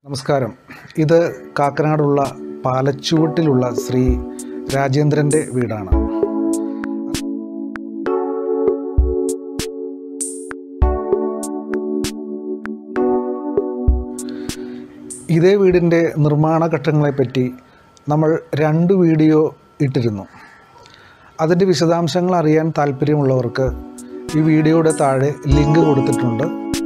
നമസ്കാരം ഇത് കാക്കനാടുള്ള പാലച്ചുവട്ടിലുള്ള ശ്രീ രാജേന്ദ്രൻ്റെ വീടാണ് ഇതേ വീടിൻ്റെ നിർമ്മാണ ഘട്ടങ്ങളെപ്പറ്റി നമ്മൾ രണ്ട് വീഡിയോ ഇട്ടിരുന്നു അതിൻ്റെ വിശദാംശങ്ങൾ അറിയാൻ താല്പര്യമുള്ളവർക്ക് ഈ വീഡിയോയുടെ താഴെ ലിങ്ക് കൊടുത്തിട്ടുണ്ട്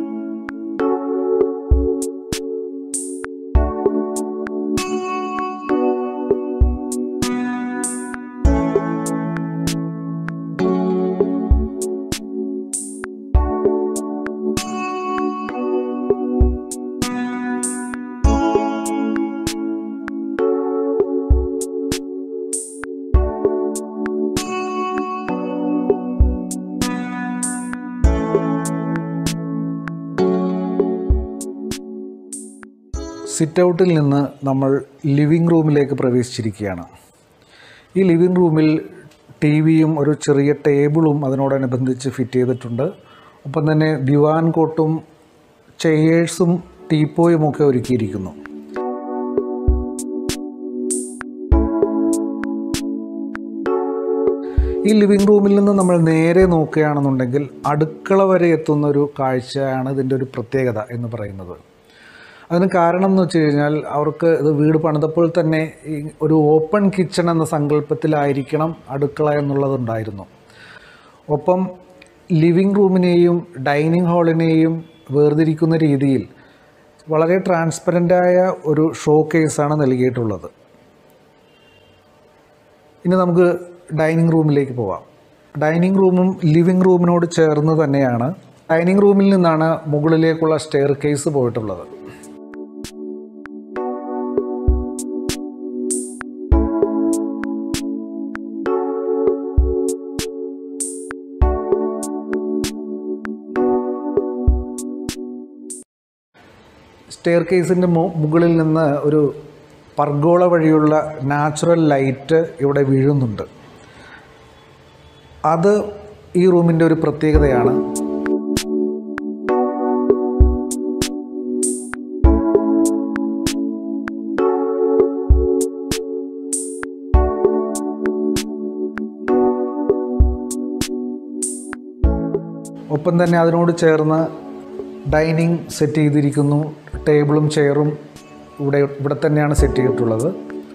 സിറ്റ് ഔട്ടിൽ നിന്ന് നമ്മൾ ലിവിങ് റൂമിലേക്ക് പ്രവേശിച്ചിരിക്കുകയാണ് ഈ ലിവിങ് റൂമിൽ ടി വിയും ഒരു ചെറിയ ടേബിളും അതിനോടനുബന്ധിച്ച് ഫിറ്റ് ചെയ്തിട്ടുണ്ട് ഒപ്പം തന്നെ ദിവാൻ കോട്ടും ചെയേഴ്സും ടീപ്പോയും ഒക്കെ ഒരുക്കിയിരിക്കുന്നു ഈ ലിവിങ് റൂമിൽ നിന്ന് നമ്മൾ നേരെ നോക്കുകയാണെന്നുണ്ടെങ്കിൽ അടുക്കള വരെ എത്തുന്ന ഒരു കാഴ്ചയാണ് ഇതിൻ്റെ ഒരു പ്രത്യേകത എന്ന് പറയുന്നത് അതിന് കാരണം എന്ന് വെച്ച് കഴിഞ്ഞാൽ അവർക്ക് ഇത് വീട് പണിതപ്പോൾ തന്നെ ഈ ഒരു ഓപ്പൺ കിച്ചൺ എന്ന സങ്കല്പത്തിലായിരിക്കണം അടുക്കള എന്നുള്ളതുണ്ടായിരുന്നു ഒപ്പം ലിവിങ് റൂമിനെയും ഡൈനിങ് ഹാളിനെയും വേർതിരിക്കുന്ന രീതിയിൽ വളരെ ട്രാൻസ്പെറൻ്റായ ഒരു ഷോ കേസാണ് നൽകിയിട്ടുള്ളത് ഇനി നമുക്ക് ഡൈനിങ് റൂമിലേക്ക് പോവാം ഡൈനിങ് റൂമും ലിവിങ് റൂമിനോട് ചേർന്ന് തന്നെയാണ് ഡൈനിങ് റൂമിൽ നിന്നാണ് മുകളിലേക്കുള്ള സ്റ്റെയർ കേസ് പോയിട്ടുള്ളത് സ്റ്റെയർ കേസിൻ്റെ മുകളിൽ നിന്ന് ഒരു പർഗോള വഴിയുള്ള നാച്ചുറൽ ലൈറ്റ് ഇവിടെ വീഴുന്നുണ്ട് അത് ഈ റൂമിൻ്റെ ഒരു പ്രത്യേകതയാണ് ഒപ്പം തന്നെ അതിനോട് ചേർന്ന് ഡൈനിങ് സെറ്റ് ചെയ്തിരിക്കുന്നു ടേബിളും ചെയറും ഇവിടെ ഇവിടെ തന്നെയാണ് സെറ്റ് ചെയ്തിട്ടുള്ളത്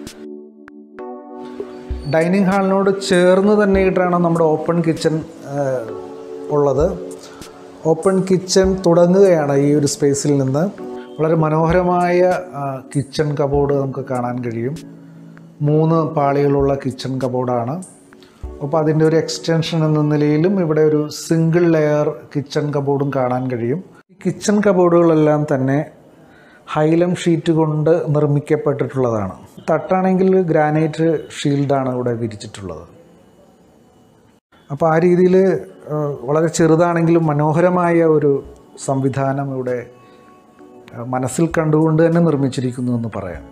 ഡൈനിങ് ഹാളിനോട് ചേർന്ന് തന്നെയിട്ടാണ് നമ്മുടെ ഓപ്പൺ കിച്ചൺ ഉള്ളത് ഓപ്പൺ കിച്ചൺ തുടങ്ങുകയാണ് ഈ ഒരു സ്പേസിൽ നിന്ന് വളരെ മനോഹരമായ കിച്ചൺ കബോർഡ് നമുക്ക് കാണാൻ കഴിയും മൂന്ന് പാളികളുള്ള കിച്ചൺ കബോർഡാണ് അപ്പോൾ അതിൻ്റെ ഒരു എക്സ്റ്റൻഷൻ എന്ന നിലയിലും ഇവിടെ ഒരു സിംഗിൾ ലെയർ കിച്ചൺ കബോർഡും കാണാൻ കഴിയും ഈ കിച്ചൺ കബോർഡുകളെല്ലാം തന്നെ ഹൈലം ഷീറ്റ് കൊണ്ട് നിർമ്മിക്കപ്പെട്ടിട്ടുള്ളതാണ് തട്ടാണെങ്കിൽ ഗ്രാനൈറ്റ് ഷീൽഡാണ് ഇവിടെ വിരിച്ചിട്ടുള്ളത് അപ്പോൾ ആ രീതിയിൽ വളരെ ചെറുതാണെങ്കിലും മനോഹരമായ ഒരു സംവിധാനം ഇവിടെ മനസ്സിൽ കണ്ടുകൊണ്ട് തന്നെ നിർമ്മിച്ചിരിക്കുന്നു എന്ന് പറയാം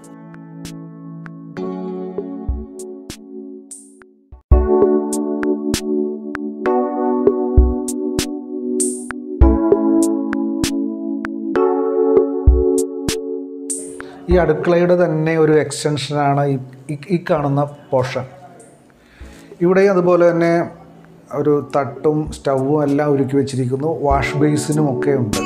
ഈ അടുക്കളയുടെ തന്നെ ഒരു എക്സ്റ്റൻഷനാണ് ഈ ഈ കാണുന്ന പോർഷൻ ഇവിടെ അതുപോലെ തന്നെ ഒരു തട്ടും സ്റ്റൗവും എല്ലാം ഒരുക്കി വെച്ചിരിക്കുന്നു വാഷ് ബേസിനും ഒക്കെ ഉണ്ട്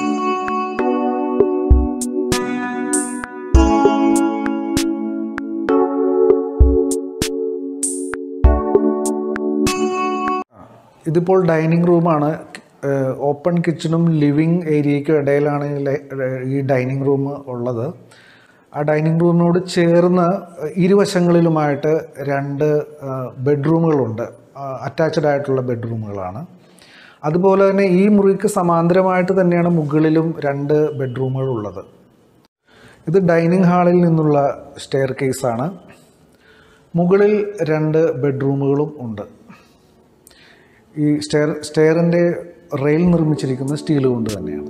ഇതിപ്പോൾ ഡൈനിങ് റൂമാണ് ഓപ്പൺ കിച്ചണും ലിവിങ് ഏരിയയ്ക്കും ഇടയിലാണ് ഈ ഡൈനിങ് റൂം ഉള്ളത് ആ ഡൈനിങ് റൂമിനോട് ചേർന്ന് ഇരുവശങ്ങളിലുമായിട്ട് രണ്ട് ബെഡ്റൂമുകളുണ്ട് അറ്റാച്ച്ഡ് ആയിട്ടുള്ള ബെഡ്റൂമുകളാണ് അതുപോലെ തന്നെ ഈ മുറിക്ക് സമാന്തരമായിട്ട് തന്നെയാണ് മുകളിലും രണ്ട് ബെഡ്റൂമുകൾ ഉള്ളത് ഇത് ഡൈനിങ് ഹാളിൽ നിന്നുള്ള സ്റ്റെയർ കേസാണ് മുകളിൽ രണ്ട് ബെഡ്റൂമുകളും ഉണ്ട് ഈ സ്റ്റെയർ സ്റ്റെയറിൻ്റെ റെയിൽ നിർമ്മിച്ചിരിക്കുന്നത് സ്റ്റീൽ കൊണ്ട് തന്നെയാണ്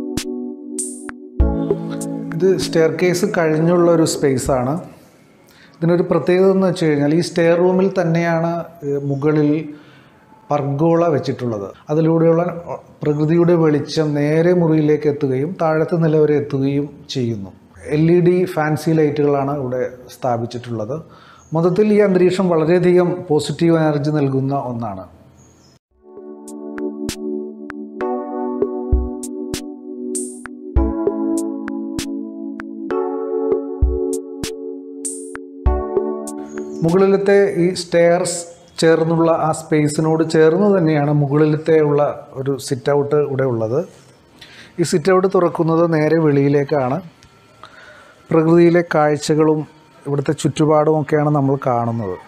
ഇത് സ്റ്റെയർ കേസ് കഴിഞ്ഞുള്ള ഒരു സ്പേസാണ് ഇതിനൊരു പ്രത്യേകത എന്ന് വെച്ച് കഴിഞ്ഞാൽ ഈ സ്റ്റെയർ റൂമിൽ തന്നെയാണ് ഏഹ്, മുകളിൽ പർഗോള വെച്ചിട്ടുള്ളത് അതിലൂടെയുള്ള പ്രകൃതിയുടെ വെളിച്ചം നേരെ മുറിയിലേക്ക് എത്തുകയും താഴത്തെ നില വരെ എത്തുകയും ചെയ്യുന്നു എൽ ഇ ഡി ഫാൻസി ലൈറ്റുകളാണ് ഇവിടെ സ്ഥാപിച്ചിട്ടുള്ളത് മൊത്തത്തിൽ ഈ അന്തരീക്ഷം വളരെയധികം പോസിറ്റീവ് എനർജി നൽകുന്ന ഒന്നാണ് മുകളിലത്തെ ഈ സ്റ്റെയർസ് ചേർന്നുള്ള ആ സ്പേസിനോട് ചേർന്ന് തന്നെയാണ് മുകളിലത്തെ ഉള്ള ഒരു സിറ്റ് ഔട്ട് ഇവിടെ ഉള്ളത് ഈ സിറ്റ് ഔട്ട് തുറക്കുന്നത് നേരെ വെളിയിലേക്കാണ് പ്രകൃതിയിലെ കാഴ്ചകളും ഇവിടുത്തെ ചുറ്റുപാടും ഒക്കെയാണ് നമ്മൾ കാണുന്നത്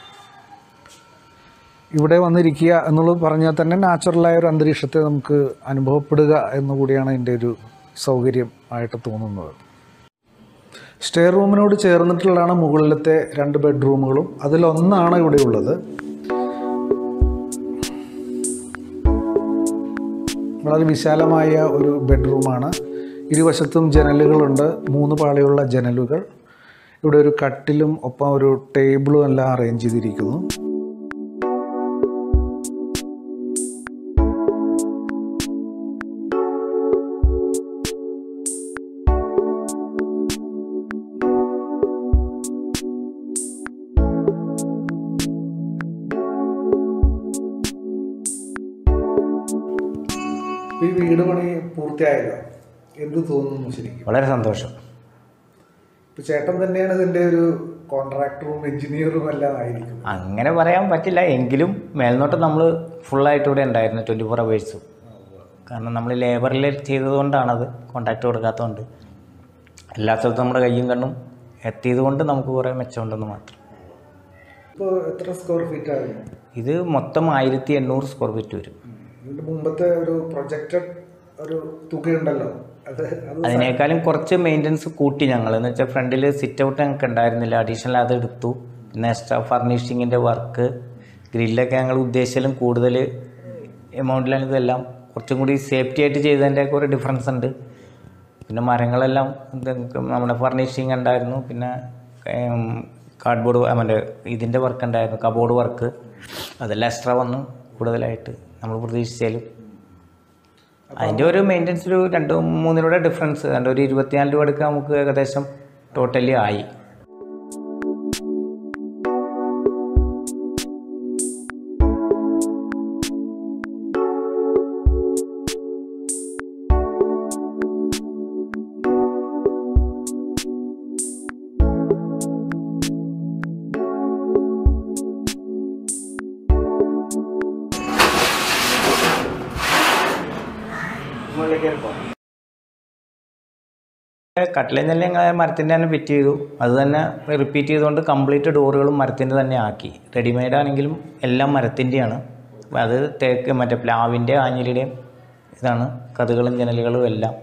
ഇവിടെ വന്നിരിക്കുക എന്നുള്ളത് പറഞ്ഞാൽ തന്നെ നാച്ചുറലായ ഒരു അന്തരീക്ഷത്തെ നമുക്ക് അനുഭവപ്പെടുക എന്നുകൂടിയാണ് എൻ്റെ ഒരു സൗകര്യം ആയിട്ട് തോന്നുന്നത് സ്റ്റെയർ റൂമിനോട് ചേർന്നിട്ടുള്ളതാണ് മുകളിലത്തെ രണ്ട് ബെഡ്റൂമുകളും അതിലൊന്നാണ് ഇവിടെ ഉള്ളത് വളരെ വിശാലമായ ഒരു ബെഡ്റൂമാണ് ഇരുവശത്തും ജനലുകളുണ്ട് മൂന്ന് പാളിയുള്ള ജനലുകൾ ഇവിടെ ഒരു കട്ടിലും ഒപ്പം ഒരു ടേബിളും എല്ലാം അറേഞ്ച് ചെയ്തിരിക്കുന്നു ഈ വീട് പണി പൂർത്തിയായല്ലോ എന്ത് തോന്നുന്നു ശരിക്കും വളരെ സന്തോഷം ഇപ്പൊ ചേട്ടൻ തന്നെയാണ് ഇതിന്റെ ഒരു കോൺട്രാക്ടറും എഞ്ചിനീയറും എല്ലാം ആയിരിക്കും അങ്ങനെ പറയാൻ പറ്റില്ല എങ്കിലും മേൽനോട്ടം നമ്മൾ ഫുള്ളായിട്ട് ഇവിടെ ഉണ്ടായിരുന്നു ട്വൻറ്റി ഫോർ അവേഴ്സും കാരണം നമ്മൾ ലേബറിൽ ചെയ്തതുകൊണ്ടാണത് കോണ്ടാക്ട് കൊടുക്കാത്തതുകൊണ്ട് എല്ലാ സ്ഥലത്തും നമ്മുടെ കയ്യും കണ്ണും എത്തിയത് കൊണ്ട് നമുക്ക് കുറേ മെച്ചമുണ്ടെന്ന് മാത്രം ഇപ്പോൾ എത്ര സ്ക്വയർ ഫീറ്റ് ആയിരുന്നു ഇത് മൊത്തം ആയിരത്തി എണ്ണൂറ് സ്ക്വയർ ഫീറ്റ് വരും ഇതിന്റെ മുമ്പത്തെ ഒരു പ്രൊജക്റ്റഡ് ഒരു തുകയുണ്ടല്ലോ അത് അത് അതിനേക്കാളും കുറച്ച് മെയിൻ്റനൻസ് കൂട്ടി ഞങ്ങൾ എന്ന് വെച്ചാൽ ഫ്രണ്ടിൽ സിറ്റ് ഔട്ട് ഞങ്ങൾക്ക് ഉണ്ടായിരുന്നില്ല അഡീഷണൽ അത് എടുത്തു പിന്നെ എക്സ്ട്രാ ഫർണിഷിങ്ങിൻ്റെ വർക്ക് ഗ്രില്ലൊക്കെ ഞങ്ങൾ ഉദ്ദേശിച്ചാലും കൂടുതൽ എമൗണ്ടിലാണ് ഇതെല്ലാം കുറച്ചും കൂടി സേഫ്റ്റി ആയിട്ട് ചെയ്തതിൻ്റെ കുറേ ഡിഫറൻസ് ഉണ്ട് പിന്നെ മരങ്ങളെല്ലാം ഇത് നമ്മുടെ ഫർണിഷിങ് ഉണ്ടായിരുന്നു പിന്നെ കാർഡ്ബോർഡ് മറ്റേ ഇതിൻ്റെ വർക്ക് ഉണ്ടായിരുന്നു കബോർഡ് വർക്ക് അതെല്ലാം എക്സ്ട്രാ വന്നു കൂടുതലായിട്ട് നമ്മൾ പ്രതീക്ഷിച്ചാലും അതിൻ്റെ ഒരു മെയിൻ്റനൻസ് ഒരു രണ്ട് മൂന്നിലൂടെ ഡിഫറൻസ് രണ്ട് ഒരു ഇരുപത്തിനാല് രൂപ എടുക്കുക നമുക്ക് ഏകദേശം ടോട്ടലി ആയി കട്ടിലേം തന്നെ ഞങ്ങൾ മരത്തിൻ്റെ തന്നെ ഫിറ്റ് ചെയ്തു അത് തന്നെ റിപ്പീറ്റ് ചെയ്തുകൊണ്ട് കംപ്ലീറ്റ് ഡോറുകളും മരത്തിൻ്റെ തന്നെ ആക്കി റെഡിമെയ്ഡ് ആണെങ്കിലും എല്ലാം മരത്തിൻ്റെയാണ് അത് തേക്ക് മറ്റേ പ്ലാവിൻ്റെ ആഞ്ഞിലിയുടെയും ഇതാണ് കഥകളും ജനലുകളും എല്ലാം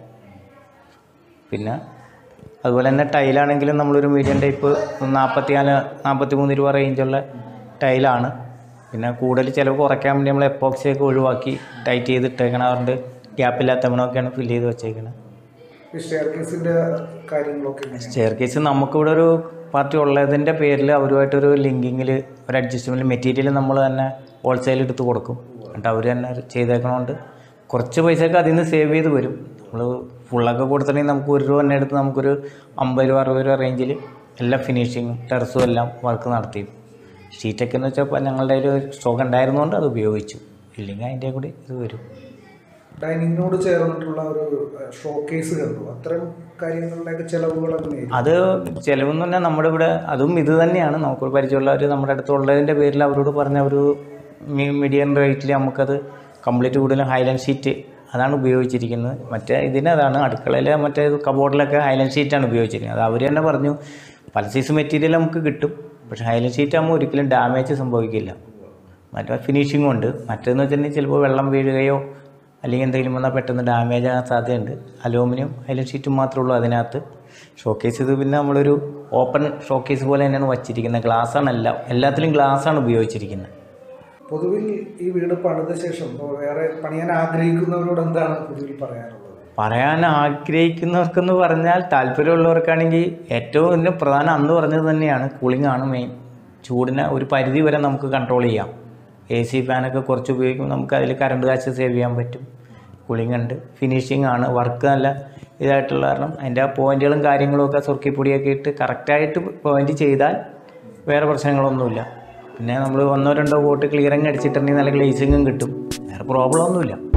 പിന്നെ അതുപോലെ തന്നെ ടൈലാണെങ്കിലും നമ്മളൊരു മീഡിയം ടൈപ്പ് നാൽപ്പത്തി നാല് നാൽപ്പത്തി മൂന്ന് രൂപ റേഞ്ചുള്ള ടൈലാണ് പിന്നെ കൂടുതൽ ചിലവ് കുറയ്ക്കാൻ വേണ്ടി നമ്മൾ എപ്പോക്സിയൊക്കെ ഒഴിവാക്കി ടൈറ്റ് ചെയ്ത് ഇട്ടേക്കണം അതുകൊണ്ട് ഗ്യാപ്പില്ലാത്ത മണമൊക്കെയാണ് ഫില്ല് ചെയ്ത് വെച്ചേക്കുന്നത് ഈ സ്റ്റെയർ കേസിന്റെ കാര്യങ്ങളൊക്കെ എങ്ങനെയാണ്? സ്റ്റെയർ കേസ് നമുക്കിവിടെ ഒരു പാർട്ടി ഉള്ളതിൻ്റെ പേരിൽ അവരുമായിട്ടൊരു ലിങ്കിങ്ങിൽ ഒരു അഡ്ജസ്റ്റ്മെൻറ്റ് മെറ്റീരിയൽ നമ്മൾ തന്നെ ഹോൾസെയിൽ എടുത്ത് കൊടുക്കും എന്നിട്ട് അവർ തന്നെ ചെയ്തേക്കണോണ്ട് കുറച്ച് പൈസയൊക്കെ അതിൽ നിന്ന് സേവ് ചെയ്ത് വരും നമ്മൾ ഫുള്ളൊക്കെ കൊടുത്തിട്ടുണ്ടെങ്കിൽ നമുക്ക് ഒരു രൂപ തന്നെ എടുത്ത് നമുക്കൊരു അമ്പത് രൂപ അറുപത് രൂപ റേഞ്ചിൽ എല്ലാ ഫിനിഷിങ്ങും ടെറസും എല്ലാം വർക്ക് നടത്തി ഷീറ്റൊക്കെ എന്ന് വെച്ചാൽ ഞങ്ങളുടെ കയ്യിൽ സ്റ്റോക്ക് ഉണ്ടായിരുന്നുകൊണ്ട് അത് ഉപയോഗിച്ചു ഇല്ലെങ്കിൽ അതിൻ്റെ കൂടി ഇത് വരും ഡൈനിങ്ങിനോട് ചേർന്നിട്ടുള്ള ഒരു ഷോ കേസ് കണ്ടു അത്തരം കാര്യങ്ങളുടെയൊക്കെ ചെലവുകൾ എങ്ങനെയായിരിക്കും അത് ചിലവെന്ന് പറഞ്ഞാൽ നമ്മുടെ ഇവിടെ അതും ഇത് തന്നെയാണ് നമുക്ക് പരിചയമുള്ളവർ നമ്മുടെ അടുത്തുള്ളതിൻ്റെ പേരിൽ അവരോട് പറഞ്ഞ ഒരു മീഡിയം റേറ്റിൽ നമുക്കത് കംപ്ലീറ്റ് കൂടുതലും ഹൈലൻഡ് ഷീറ്റ് അതാണ് ഉപയോഗിച്ചിരിക്കുന്നത് മറ്റേ ഇതിന് അതാണ് അടുക്കളയിലെ മറ്റേ കബോർഡിലൊക്കെ ഹൈലൻഡ് ഷീറ്റാണ് ഉപയോഗിച്ചിരിക്കുന്നത് അത് അവർ തന്നെ പറഞ്ഞു പല സൈസ് മെറ്റീരിയൽ നമുക്ക് കിട്ടും പക്ഷേ ഹൈലൻഡ് ഷീറ്റ് ആകുമ്പോൾ ഒരിക്കലും ഡാമേജ് സംഭവിക്കില്ല മറ്റേ ഫിനിഷിങ്ങും ഉണ്ട് മറ്റേന്ന് വെച്ചിട്ടുണ്ടെങ്കിൽ ചിലപ്പോൾ വെള്ളം വീഴുകയോ അല്ലെങ്കിൽ എന്തെങ്കിലും വന്നാൽ പെട്ടെന്ന് ഡാമേജ് ആകാൻ സാധ്യതയുണ്ട് അലൂമിനിയം ഹൈലൻഡ് ഷീറ്റും മാത്രമേ ഉള്ളൂ അതിനകത്ത് ഷോക്കേസ് ഇത് പിന്നെ നമ്മളൊരു ഓപ്പൺ ഷോക്കേസ് പോലെ തന്നെയാണ് വച്ചിരിക്കുന്നത് ഗ്ലാസ്സാണ് എല്ലാം എല്ലാത്തിലും ഗ്ലാസ്സാണ് ഉപയോഗിച്ചിരിക്കുന്നത് പൊതുവിൽ ഈ വീട് പണിത ശേഷം ഇപ്പൊ വേറെ പണിയാൻ ആഗ്രഹിക്കുന്നവരോട് എന്താണ് പൊതുവിൽ പറയാനുള്ളത് പറയാൻ ആഗ്രഹിക്കുന്നവർക്കെന്ന് പറഞ്ഞാൽ താല്പര്യമുള്ളവർക്കാണെങ്കിൽ ഏറ്റവും ഇതിന് പ്രധാനം അന്ന് പറഞ്ഞത് തന്നെയാണ് കൂളിംഗ് ആണ് മെയിൻ ചൂടിനെ ഒരു പരിധി വരെ നമുക്ക് കൺട്രോൾ ചെയ്യാം എ സി ഫാനൊക്കെ കുറച്ച് ഉപയോഗിക്കുമ്പോൾ നമുക്ക് അതിൽ കറണ്ട് കാശ് സേവ് ചെയ്യാൻ പറ്റും കൂളിംഗ് ഉണ്ട് ഫിനിഷിംഗ് ആണ് വർക്ക് നല്ല ഇതായിട്ടുള്ള കാരണം അതിൻ്റെ ആ പോയിന്റുകളും കാര്യങ്ങളും ഒക്കെ സുർക്കിപ്പൊടിയൊക്കെ ഇട്ട് കറക്റ്റായിട്ട് പോയിന്റ് ചെയ്താൽ വേറെ പ്രശ്നങ്ങളൊന്നുമില്ല പിന്നെ നമ്മൾ ഒന്നോ രണ്ടോ കോട്ട് ക്ലിയറിങ് അടിച്ചിട്ടുണ്ടെങ്കിൽ നല്ല ഗ്ലേസിങ്ങും കിട്ടും വേറെ പ്രോബ്ലം ഒന്നുമില്ല